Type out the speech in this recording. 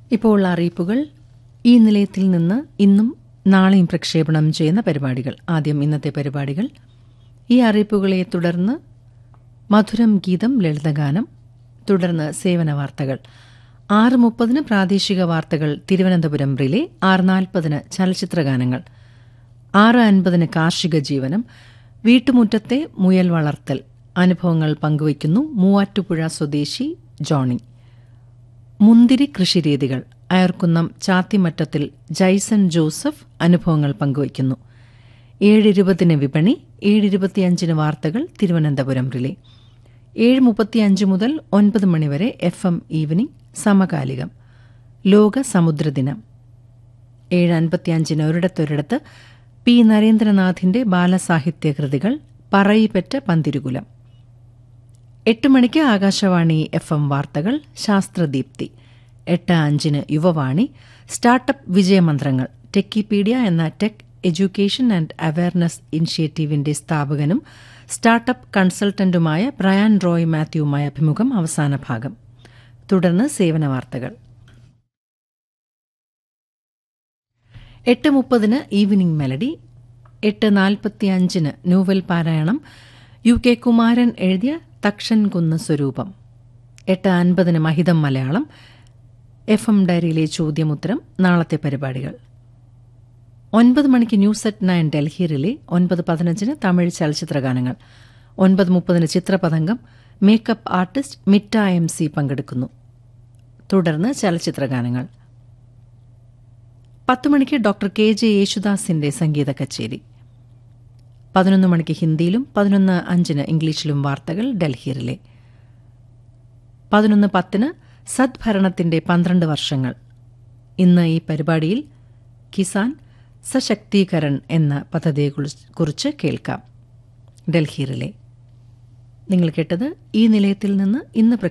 ഇപ്പോൾ അറിയിപ്പുകൾ ഈ നിലയത്തിൽ നിന്ന് ഇന്നും നാളെയും പ്രക്ഷേപണം ചെയ്യുന്ന പരിപാടികൾ ആദ്യം ഇന്നത്തെ പരിപാടികൾ ഈ അറിയിപ്പുകളെ തുടർന്ന് മധുരം ഗീതം ലളിതഗാനം തുടർന്ന് സേവന വാർത്തകൾ ആറ് മുപ്പതിന് പ്രാദേശിക വാർത്തകൾ തിരുവനന്തപുരം റിലേ ആറ് നാൽപ്പതിന് ചലച്ചിത്രഗാനങ്ങൾ ആറ് അൻപതിന് കാർഷിക ജീവനം വീട്ടുമുറ്റത്തെ മുയൽ വളർത്തൽ അനുഭവങ്ങൾ പങ്കുവയ്ക്കുന്നു മൂവാറ്റുപുഴ സ്വദേശി ജോണി മുന്തിരി കൃഷിരീതികൾ അയർക്കുന്നം ചാത്തിമറ്റത്തിൽ ജൈസൺ ജോസഫ് അനുഭവങ്ങൾ പങ്കുവയ്ക്കുന്നു ഏഴിരുപതിന് വിപണി ഏഴിരുപത്തിയഞ്ചിന് വാർത്തകൾ തിരുവനന്തപുരം റിലേ ഏഴ് മുപ്പത്തിയഞ്ച് മുതൽ ഒൻപത് മണിവരെ എഫ് എം ഈവനിംഗ് സമകാലികം ലോക സമുദ്രദിനം ഏഴ് അൻപത്തിയഞ്ചിന് ഒരിടത്തൊരിടത്ത് പി നരേന്ദ്രനാഥിന്റെ ബാലസാഹിത്യ കൃതികൾ പറയിപ്പറ്റ പന്തിരുകുലം എട്ട് മണിക്ക് ആകാശവാണി എഫ് എം വാർത്തകൾ ശാസ്ത്രദീപ്തി എട്ട് അഞ്ചിന് യുവവാണി സ്റ്റാർട്ടപ്പ് വിജയമന്ത്രങ്ങൾ ടെക്കിപീഡിയ എന്ന ടെക് എഡ്യൂക്കേഷൻ ആൻഡ് അവയർനെസ് ഇനിഷ്യേറ്റീവിന്റെ സ്ഥാപകനും സ്റ്റാർട്ടപ്പ് കൺസൾട്ടന്റുമായ ബ്രയാൻ റോയ് മാത്യുവുമായ അഭിമുഖം അവസാന ഭാഗം തുടർന്ന് സേവന വാർത്തകൾ എട്ട് മുപ്പതിന് ഈവനിംഗ് മെലഡി എട്ട് നാൽപ്പത്തിയഞ്ചിന് നോവൽ പാരായണം യു കെ കുമാരൻ എഴുതിയ തക്ഷൻ കുന്ന് സ്വരൂപം എട്ട് അൻപതിന് മഹിതം മലയാളം എഫ് എം ഡയറിയിലെ ചോദ്യമുത്തരം നാളത്തെ പരിപാടികൾ ഒൻപത് മണിക്ക് ന്യൂസ് അറ്റ് നയൻ ഡൽഹിയിലെ ഒൻപത് പതിനഞ്ചിന് തമിഴ് ചലച്ചിത്രഗാനങ്ങൾ ഒൻപത് മുപ്പതിന് Chithrapathangam makeup artist Mitta M C പങ്കെടുക്കുന്നു തുടർന്ന് ചലച്ചിത്രഗാനങ്ങൾ പത്ത് മണിക്ക് ഡോക്ടർ കെ ജെ യേശുദാസിന്റെ സംഗീത കച്ചേരി പതിനൊന്ന് മണിക്ക് ഹിന്ദിയിലും പതിനൊന്ന് അഞ്ചിന് ഇംഗ്ലീഷിലും വാർത്തകൾ ഡൽഹിയിലെ പതിനൊന്ന് പത്തിന് സദ്ഭരണത്തിന്റെ പന്ത്രണ്ട് വർഷങ്ങൾ ഇന്ന് ഈ പരിപാടിയിൽ കിസാൻ സശക്തീകരൺ എന്ന പദ്ധതിയെക്കുറിച്ച് കേൾക്കാം ഡൽഹിയിലെ നിങ്ങൾ കേട്ടത് ഈ നിലയത്തിൽ നിന്ന് ഇന്ന്